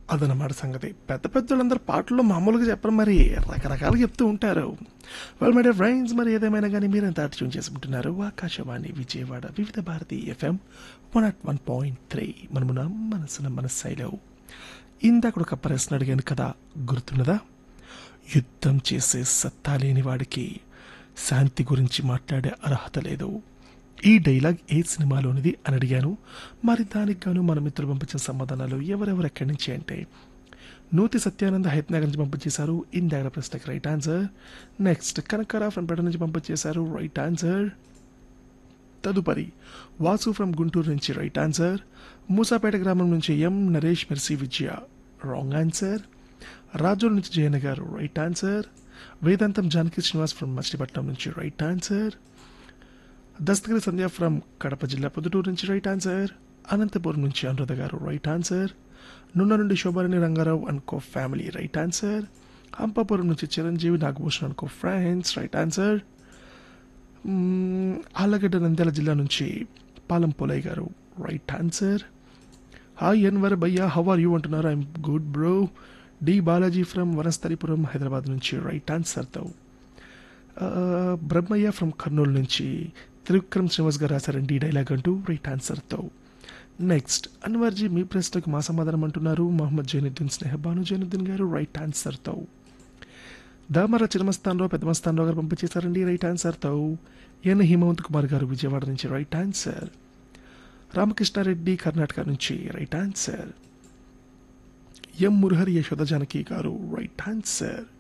అదనమాట సంగతి పెద్ద పెద్దలందరూ పాటల్లో మామూలుగా చెప్పరు మరి రకరకాలుగా చెప్తూ ఉంటారు వెల్ మై డియర్ ఫ్రెండ్స్ మరి ఏదేమైనా కానీ మీరు ఎంత ట్యూన్ చేసుకుంటున్నారు Akashvani Vijayawada Vividh Bharati FM one at one point three మనమున మనసున మనస్సైలో ఇందాక ఒక ప్రశ్న అడిగాను కదా గుర్తున్నదా యుద్ధం చేసే సత్తా లేని వాడికి శాంతి గురించి మాట్లాడే అర్హత లేదు ఈ డైలాగ్ ఏ సినిమాలోనిది అని అడిగాను మరి దానికి గాను మన మిత్రులు పంపించిన సమాధానాలు ఎవరెవరు ఎక్కడి నుంచి అంటే నూతి సత్యానంద హైత్నగర్ నుంచి పంపించేశారు ఇందాక ప్రశ్నకి right answer next Kanakara from Peta నుంచి పంపించేశారు రైట్ ఆన్సర్ తదుపరి వాసు ఫ్రమ్ గుంటూరు నుంచి రైట్ ఆన్సర్ మూసాపేట గ్రామం నుంచి M Naresh Mercy Vijaya wrong answer Razole నుంచి జయన గారు రైట్ ఆన్సర్ వేదాంతం జానకి శ్రీనివాస్ ఫ్రమ్ మచిలీపట్నం నుంచి right answer Dastagiri Sandhya from Kadapa జిల్లా పొద్దుటూరు నుంచి రైట్ ఆన్సర్ అనంతపురం నుంచి అనురాధ గారు రైట్ ఆన్సర్ నున్న నుండి శోభారాణి రంగారావు అనుకో ఫ్యామిలీ రైట్ ఆన్సర్ హంపాపురం నుంచి చిరంజీవి నాగభూషణ్ అనుకో ఫ్రెండ్స్ రైట్ ఆన్సర్ మ్మ్, ఆళ్ళగడ్డ నంద్యాల జిల్లా నుంచి పాలం పోలయ్య గారు రైట్ ఆన్సర్ హాయ్ ఎన్వర్ భయ్యా హౌ ఆర్ యూ అంటున్నారు I'm good bro D Balaji from Vanasthalipuram Hyderabad నుంచి రైట్ ఆన్సర్తో బ్రహ్మయ్య ఫ్రమ్ కర్నూలు నుంచి త్రివిక్రమ్ శ్రీనివాస్ గారు రాశారండి ఈ డైలాగ్ అంటూ రైట్ ఆన్సర్తో నెక్స్ట్ అన్వర్జీ మీ ప్రశ్నకు మా సమాధానం అంటున్నారు మహమ్మద్ జైనుద్దీన్ స్నేహబాను జైనుద్దీన్ గారు రైట్ ఆన్సర్తో దామర చిన్నమస్థాన్రావు పెద్దమస్థాన్రావు గారు పంపించేశారండి రైట్ ఆన్సర్తో ఎన్ హిమవంత్ కుమార్ గారు విజయవాడ నుంచి రైట్ ఆన్సర్ రామకృష్ణారెడ్డి కర్ణాటక నుంచి right answer M Murahari Yashoda Janaki garu right answer